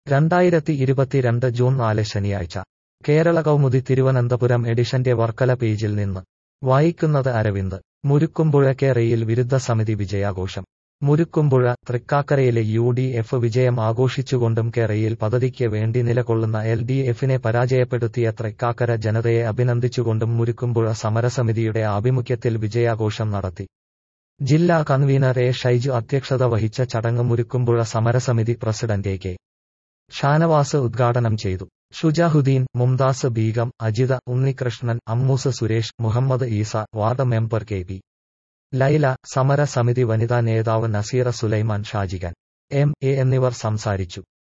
രണ്ടായിരത്തി ഇരുപത്തിരണ്ട് ജൂൺ നാല് ശനിയാഴ്ച കേരള കൗമുദി തിരുവനന്തപുരം എഡിഷന്റെ വർക്കല പേജിൽ നിന്ന് വായിക്കുന്നത് അരവിന്ദ് മുരുക്കുംപുഴക്കേറയിൽ വിരുദ്ധ സമിതി വിജയാഘോഷം മുരുക്കുംപുഴ തൃക്കാക്കരയിലെ യു ഡി എഫ് വിജയം ആഘോഷിച്ചുകൊണ്ടും കേരയിൽ പദ്ധതിക്ക് വേണ്ടി നിലകൊള്ളുന്ന എൽ ഡി എഫിനെ പരാജയപ്പെടുത്തിയ തൃക്കാക്കര ജനതയെ അഭിനന്ദിച്ചുകൊണ്ടും മുരുക്കുംപുഴ സമരസമിതിയുടെ ആഭിമുഖ്യത്തിൽ വിജയാഘോഷം നടത്തി ജില്ലാ കൺവീനർ എ ഷൈജു അധ്യക്ഷത വഹിച്ച ചടങ്ങ് മുരുക്കുംപുഴ സമരസമിതി പ്രസിഡന്റ് എ കെ ഷാനവാസ് ഉദ്ഘാടനം ചെയ്തു Shujahuddin Mumtaz Beegum Ajitha Unnikrishnan Ammoos Suresh Muhammad Eesa ward member K P Laila സമര സമിതി വനിതാ നേതാവ് നസീറ സുലൈമാൻ ഷാജിഖാൻ എം എ എന്നിവർ സംസാരിച്ചു